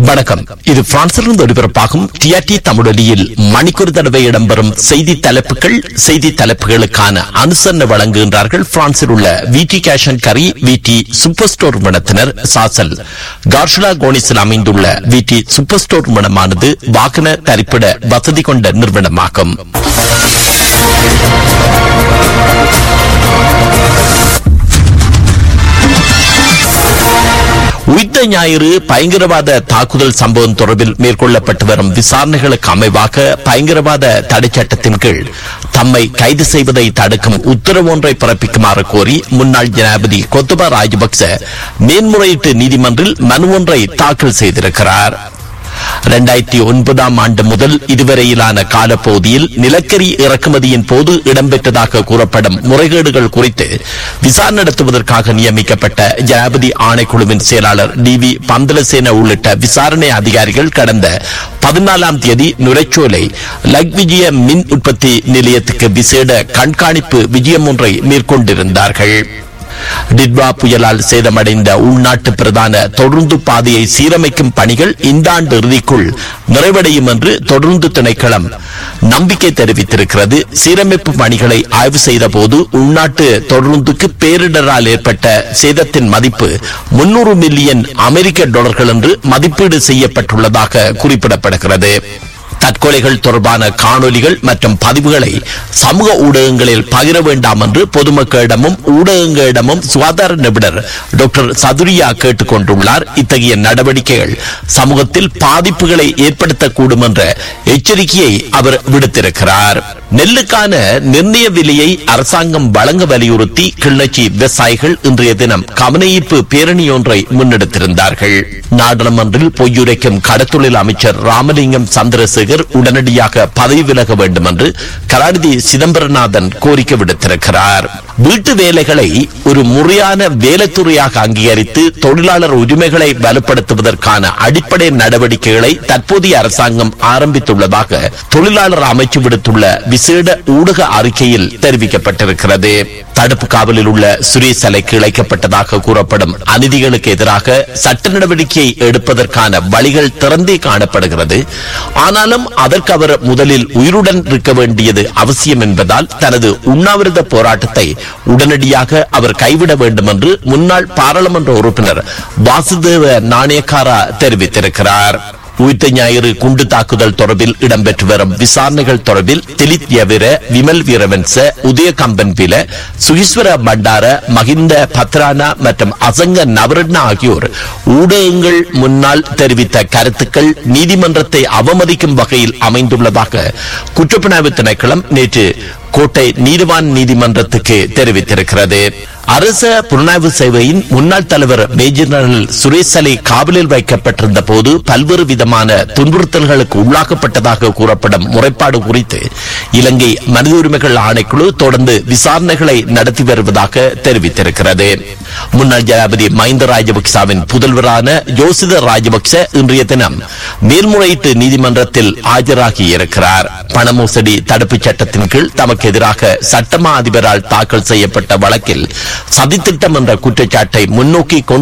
வணக்கம் இது பிரான்சிலிருந்து ஒலிபரப்பாகும் டிஆர்டி தமிழொலியில் மணிக்கொரு தடவை இடம்பெறும் செய்தி தலைப்புகள் செய்தி தலைப்புகளுக்கான அனுசரணை வழங்குகின்றார்கள் பிரான்சில் உள்ள விடி கேஷன் கரி விடி சூப்பர் ஸ்டோர் நிறுவனத்தினர் சாசல் கார்ஷலா கோனிஸில் அமைந்துள்ள விடி சூப்பர் ஸ்டோர் நிறுவனமானது வாகன தரிப்பிட வசதி கொண்ட நிறுவனமாகும் உயிர்த்த ஞாயிறு பயங்கரவாத தாக்குதல் சம்பவம் தொடர்பில் மேற்கொள்ளப்பட்டு வரும் விசாரணைகளுக்கு அமைவாக பயங்கரவாத தடை சட்டத்தின் கீழ் தம்மை கைது செய்வதை தடுக்கும் உத்தரவு ஒன்றை பிறப்பிக்குமாறு கோரி முன்னாள் ஜனாதிபதி கொத்தபா ராஜபக்ச மேன்முறையீட்டு நீதிமன்றில் மனு ஒன்றை தாக்கல் செய்திருக்கிறார் இரண்டாயிரத்தி ஒன்பதாம் ஆண்டு முதல் இதுவரையிலான காலப்பகுதியில் நிலக்கரி இறக்குமதியின் போது இடம்பெற்றதாக கூறப்படும் முறைகேடுகள் குறித்து விசாரணை நடத்துவதற்காக நியமிக்கப்பட்ட ஜனாபதி ஆணைக்குழுவின் செயலாளர் டி வி பந்தலசேன உள்ளிட்ட விசாரணை அதிகாரிகள் கடந்த பதினாலாம் தேதி நுரைச்சோலை லக் விஜய மின் உற்பத்தி நிலையத்துக்கு விசேட கண்காணிப்பு விஜயம் ஒன்றை மேற்கொண்டிருந்தார்கள் டிட்வா புயலால் சேதமடைந்த உள்நாட்டு பிரதான தொடர்ந்து பாதையை சீரமைக்கும் பணிகள் இந்த ஆண்டு இறுதிக்குள் நிறைவடையும் என்று தொடர்ந்து திணைக்களம் நம்பிக்கை தெரிவித்திருக்கிறது சீரமைப்பு பணிகளை ஆய்வு செய்த போது உள்நாட்டு தொடர்ந்துக்கு பேரிடரால் ஏற்பட்ட சேதத்தின் மதிப்பு முன்னூறு மில்லியன் அமெரிக்க டாலர்கள் என்று மதிப்பீடு செய்யப்பட்டுள்ளதாக குறிப்பிடப்படுகிறது தற்கொலைகள் தொடர்பான காணொலிகள் மற்றும் பதிவுகளை சமூக ஊடகங்களில் பகிர வேண்டாம் என்று பொதுமக்களிடமும் ஊடகங்களிடமும் சுகாதார நிபுணர் டாக்டர் சதுரியா கேட்டுக் கொண்டுள்ளார் இத்தகைய நடவடிக்கைகள் சமூகத்தில் பாதிப்புகளை ஏற்படுத்தக்கூடும் என்ற எச்சரிக்கையை அவர் விடுத்திருக்கிறார் நெல்லுக்கான நிர்ணய விலையை அரசாங்கம் வழங்க வலியுறுத்தி கிள்ளச்சி விவசாயிகள் இன்றைய தினம் கவனஈர்ப்பு பேரணி ஒன்றை முன்னெடுத்திருந்தார்கள் நாடாளுமன்றில் பொய்யுரைக்கும் கடத்தொழில் அமைச்சர் ராமலிங்கம் சந்திரசேகர் உடனடியாக பதவி விலக வேண்டும் என்று கலாநிதி சிதம்பரநாதன் கோரிக்கை விடுத்திருக்கிறார் வீட்டு வேலைகளை ஒரு முறையான வேலைத்துறையாக அங்கீகரித்து தொழிலாளர் உரிமைகளை வலுப்படுத்துவதற்கான அடிப்படை நடவடிக்கைகளை தற்போதைய அரசாங்கம் ஆரம்பித்துள்ளதாக தொழிலாளர் அமைச்சு விடுத்துள்ள விசேட ஊடக அறிக்கையில் தெரிவிக்கப்பட்டிருக்கிறது தடுப்பு காவலில் உள்ள சுரேஷ் அலைக்கு இழைக்கப்பட்டதாக கூறப்படும் அநீதிகளுக்கு எதிராக சட்ட நடவடிக்கை எடுப்பதற்கான வழிகள் திறந்தே காணப்படுகிறது ஆனாலும் அதற்கு அவர் முதலில் உயிருடன் இருக்க வேண்டியது அவசியம் என்பதால் தனது உண்ணாவிரத போராட்டத்தை உடனடியாக அவர் கைவிட வேண்டும் என்று முன்னாள் பாராளுமன்ற உறுப்பினர் வாசுதேவ நாணயக்காரா தெரிவித்திருக்கிறார் உயிர்த்த ஞாயிறு குண்டு தாக்குதல் தொடர்பில் இடம்பெற்று வரும் விசாரணைகள் தொடர்பில் திலித் யவிர விமல் வீரவன்ச உதய கம்பன் பில சுகீஸ்வர பண்டார மகிந்த பத்ரானா மற்றும் அசங்க நவரட்னா ஆகியோர் ஊடகங்கள் முன்னால் தெரிவித்த கருத்துக்கள் நீதிமன்றத்தை அவமதிக்கும் வகையில் அமைந்துள்ளதாக குற்றப்புலனாய்வு திணைக்களம் நேற்று கோட்டை நீதிவான் நீதிமன்றத்துக்கு தெரிவித்திருக்கிறது அரச புலனாய்வு சேவையின் முன்னாள் தலைவர் மேஜர் ஜெனரல் சுரேஷ் அலி காவலில் வைக்கப்பட்டிருந்த போது பல்வேறு விதமான துன்புறுத்தல்களுக்கு உள்ளாக்கப்பட்டதாக கூறப்படும் முறைப்பாடு குறித்து இலங்கை மனித உரிமைகள் ஆணைக்குழு தொடர்ந்து விசாரணைகளை நடத்தி வருவதாக தெரிவித்திருக்கிறது முன்னாள் ஜனாதிபதி மஹிந்த ராஜபக்சாவின் புதல்வரான யோசித ராஜபக்ச இன்றைய தினம் மேல்முறையீட்டு நீதிமன்றத்தில் ஆஜராகி இருக்கிறார் பண மோசடி தடுப்புச் சட்டத்தின் கீழ் தமக்கு எதிராக சட்டமா அதிபரால் தாக்கல் செய்யப்பட்ட வழக்கில் சதித்திட்டம் என்ற குற்றச்சாட்டை முன்னோக்கி கொண்டு